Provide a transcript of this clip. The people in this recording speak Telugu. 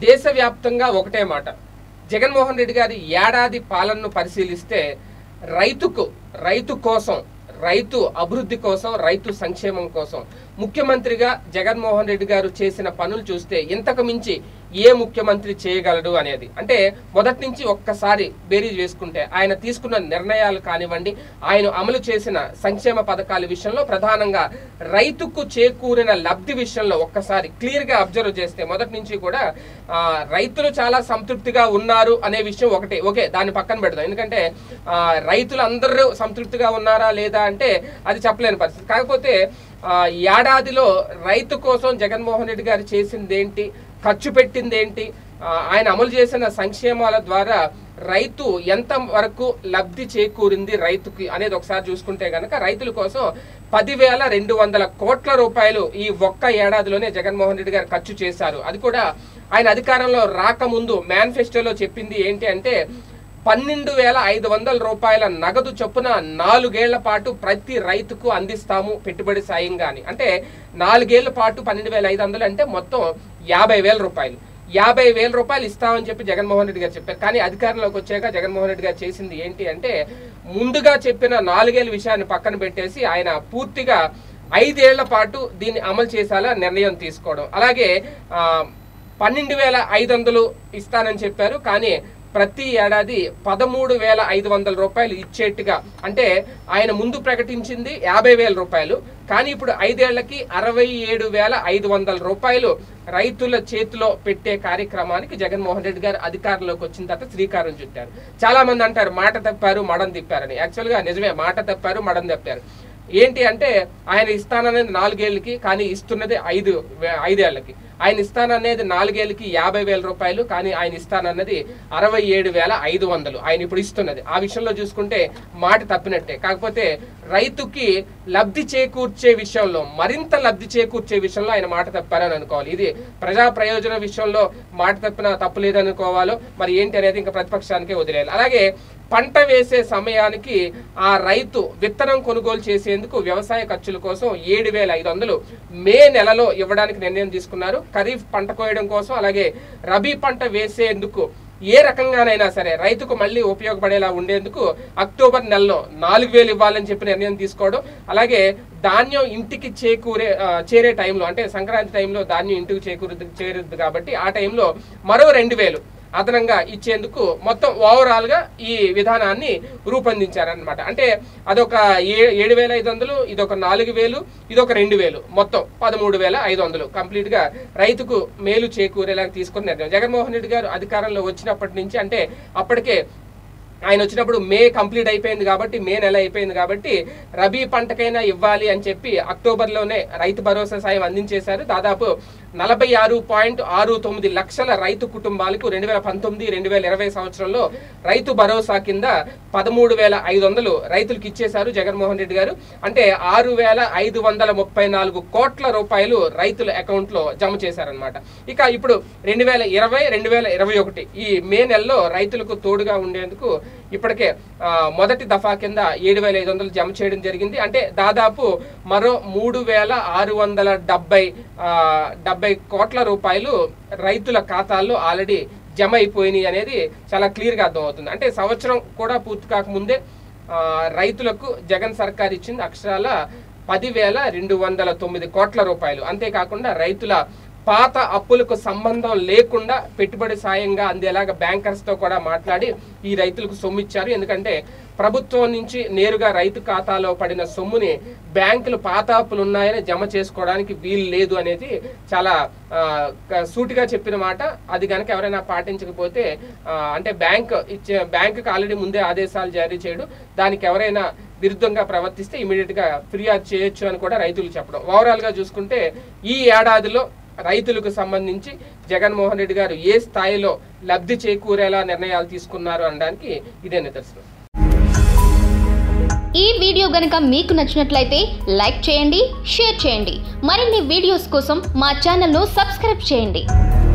దేశవ్యాప్తంగా ఒకటే మాట జగన్మోహన్ రెడ్డి గారి ఏడాది పాలనను పరిశీలిస్తే రైతుకు రైతు కోసం రైతు అభివృద్ధి కోసం రైతు సంక్షేమం కోసం ముఖ్యమంత్రిగా జగన్మోహన్ రెడ్డి గారు చేసిన పనులు చూస్తే ఇంతకు మించి ఏ ముఖ్యమంత్రి చేయగలడు అనేది అంటే మొదటి నుంచి ఒక్కసారి బేరీజ్ వేసుకుంటే ఆయన తీసుకున్న నిర్ణయాలు కానివ్వండి ఆయన అమలు చేసిన సంక్షేమ పథకాల విషయంలో ప్రధానంగా రైతుకు చేకూరిన లబ్ధి విషయంలో ఒక్కసారి క్లియర్ గా అబ్జర్వ్ చేస్తే మొదటి నుంచి కూడా ఆ, రైతులు చాలా సంతృప్తిగా ఉన్నారు అనే విషయం ఒకటే ఓకే దాన్ని పక్కన పెడదాం ఎందుకంటే ఆ, రైతులు అందరూ సంతృప్తిగా ఉన్నారా లేదా అంటే అది చెప్పలేని పరిస్థితి కాకపోతే ఆ, ఏడాదిలో రైతు కోసం జగన్మోహన్ రెడ్డి గారు చేసింది ఏంటి ఖర్చు పెట్టింది ఏంటి ఆ, ఆయన అమలు చేసిన సంక్షేమాల ద్వారా రైతు ఎంత వరకు లబ్ధి చేకూరింది రైతుకి అనేది ఒకసారి చూసుకుంటే గనక రైతుల కోసం పదివేల రెండు వందల కోట్ల రూపాయలు ఈ ఒక్క ఏడాదిలోనే జగన్మోహన్ రెడ్డి గారు ఖర్చు చేశారు అది కూడా ఆయన అధికారంలో రాకముందు మేనిఫెస్టోలో చెప్పింది ఏంటి అంటే పన్నెండు వేల ఐదు వందల రూపాయల నగదు చొప్పున నాలుగేళ్ల పాటు ప్రతి రైతుకు అందిస్తాము పెట్టుబడి సాయంగా అని అంటే నాలుగేళ్ల పాటు పన్నెండు వేల ఐదు వందలు అంటే మొత్తం యాభై వేల రూపాయలు యాభై వేల రూపాయలు ఇస్తామని చెప్పి జగన్మోహన్ రెడ్డి గారు చెప్పారు కానీ అధికారంలోకి వచ్చాక జగన్మోహన్ రెడ్డి గారు చేసింది ఏంటి అంటే ముందుగా చెప్పిన నాలుగేళ్ల విషయాన్ని పక్కన పెట్టేసి ఆయన పూర్తిగా ఐదేళ్ల పాటు దీన్ని అమలు చేసేలా నిర్ణయం తీసుకోవడం అలాగే ఆ, పన్నెండు వేల ఐదు వందలు ఇస్తానని చెప్పారు కానీ ప్రతి ఏడాది పదమూడు వేల ఐదు వందల రూపాయలు ఇచ్చేట్టుగా అంటే ఆయన ముందు ప్రకటించింది యాభై వేల రూపాయలు కానీ ఇప్పుడు ఐదేళ్లకి అరవై ఏడు వేల ఐదు వందల రూపాయలు రైతుల చేతిలో పెట్టే కార్యక్రమానికి జగన్మోహన్ రెడ్డి గారు అధికారంలోకి వచ్చిన తర్వాత శ్రీకారం చుట్టారు చాలా మంది అంటారు మాట తప్పారు మడం తిప్పారని యాక్చువల్గా నిజమే మాట తప్పారు మడం తప్పారు ఏంటి అంటే ఆయన ఇస్తాననేది నాలుగేళ్లకి కానీ ఇస్తున్నది ఐదు వే- ఐదేళ్లకి ఆయన ఇస్తాననేది నాలుగేళ్లకి యాభై వేల రూపాయలు కానీ ఆయన ఇస్తానన్నది అరవై ఏడు వేల ఐదు వందలు ఆయన ఇప్పుడు ఇస్తున్నది ఆ విషయంలో చూసుకుంటే మాట తప్పినట్టే కాకపోతే రైతుకి లబ్ధి చేకూర్చే విషయంలో మరింత లబ్ధి చేకూర్చే విషయంలో ఆయన మాట తప్పారని అనుకోవాలి ఇది ప్రజా ప్రయోజన విషయంలో మాట తప్పిన తప్పు లేదనుకోవాలో మరి ఏంటి అనేది ఇంకా ప్రతిపక్షానికే వదిలేయాలి అలాగే పంట వేసే సమయానికి ఆ రైతు విత్తనం కొనుగోలు చేసేందుకు వ్యవసాయ ఖర్చుల కోసం ఏడు వేల ఐదు వందలు మే నెలలో ఇవ్వడానికి నిర్ణయం తీసుకున్నారు ఖరీఫ్ పంట కోయడం కోసం అలాగే రబీ పంట వేసేందుకు ఏ రకంగానైనా సరే రైతుకు మళ్ళీ ఉపయోగపడేలా ఉండేందుకు అక్టోబర్ నెలలో నాలుగు వేలు ఇవ్వాలని చెప్పి నిర్ణయం తీసుకోవడం అలాగే ధాన్యం ఇంటికి చేకూరే ఆ, చేరే టైంలో అంటే సంక్రాంతి టైంలో ధాన్యం ఇంటికి చేకూరు చేరుద్ది కాబట్టి ఆ టైంలో మరో రెండు వేలు అదనంగా ఇచ్చేందుకు మొత్తం ఓవరాల్ గా ఈ విధానాన్ని రూపొందించారనమాట అంటే అదొక ఏ ఏడు వేల ఐదు వందలు ఇదొక నాలుగు వేలు ఇదొక రెండు వేలు మొత్తం పదమూడు వేల ఐదు వందలు కంప్లీట్ గా రైతుకు మేలు చేకూరేలా తీసుకుని నిర్ణయం జగన్మోహన్ రెడ్డి గారు అధికారంలో వచ్చినప్పటి నుంచి అంటే అప్పటికే ఆయన వచ్చినప్పుడు మే కంప్లీట్ అయిపోయింది కాబట్టి మే నెల అయిపోయింది కాబట్టి రబీ పంటకైనా ఇవ్వాలి అని చెప్పి అక్టోబర్లోనే రైతు భరోసా సాయం అందించేశారు దాదాపు నలభై ఆరు పాయింట్ ఆరు తొమ్మిది లక్షల రైతు కుటుంబాలకు రెండు వేల పంతొమ్మిది రెండు వేల ఇరవై సంవత్సరంలో రైతు భరోసా కింద పదమూడు వేల ఐదు వందలు రైతులకు ఇచ్చేశారు జగన్మోహన్ రెడ్డి గారు అంటే ఆరు వేల ఐదు వందల ముప్పై నాలుగు కోట్ల రూపాయలు రైతుల అకౌంట్ లో జమ చేశారనమాట ఇక ఇప్పుడు రెండు వేల ఇరవై రెండు వేల ఇరవై ఒకటి ఈ మే నెలలో రైతులకు తోడుగా ఉండేందుకు ఇప్పటికే ఆ, మొదటి దఫా కింద ఏడు వేల ఐదు వందలు జమ చేయడం జరిగింది అంటే దాదాపు మరో మూడు వేల ఆరు వందల డెబ్బై ఆ, డెబ్బై కోట్ల రూపాయలు రైతుల ఖాతాల్లో ఆల్రెడీ జమ అయిపోయినాయి అనేది చాలా క్లియర్గా అర్థమవుతుంది అంటే సంవత్సరం కూడా పూర్తి కాకముందే ఆ, రైతులకు జగన్ సర్కార్ ఇచ్చింది అక్షరాల పదివేల రెండు వందల తొమ్మిది కోట్ల రూపాయలు అంతేకాకుండా రైతుల పాత అప్పులకు సంబంధం లేకుండా పెట్టుబడి సాయంగా అందేలాగా బ్యాంకర్స్ తో కూడా మాట్లాడి ఈ రైతులకు సొమ్ము ఇచ్చారు ఎందుకంటే ప్రభుత్వం నుంచి నేరుగా రైతు ఖాతాలో పడిన సొమ్ముని బ్యాంకులు పాత అప్పులు ఉన్నాయని జమ చేసుకోవడానికి వీలు లేదు అనేది చాలా ఆ, క- సూటిగా చెప్పిన మాట అది కనుక ఎవరైనా పాటించకపోతే ఆ, అంటే బ్యాంక్ ఇచ్చే బ్యాంకుకి ఆల్రెడీ ముందే ఆదేశాలు జారీ చేయడం దానికి ఎవరైనా విరుద్ధంగా ప్రవర్తిస్తే ఇమీడియట్ గా ఫిర్యాదు చేయొచ్చు అని కూడా రైతులు చెప్పడం ఓవరాల్ గా చూసుకుంటే ఈ ఏడాదిలో రైతులకు సంబంధించి జగన్మోహన్ రెడ్డి గారు ఏ స్థాయిలో లబ్ధి చేకూరేలా నిర్ణయాలు తీసుకున్నారు అనడానికి ఇదే నిదర్శనం ఈ వీడియో గనుక మీకు నచ్చినట్లయితే లైక్ చేయండి షేర్ చేయండి మరిన్ని వీడియోస్ కోసం మా ఛానల్ను సబ్స్క్రైబ్ చేయండి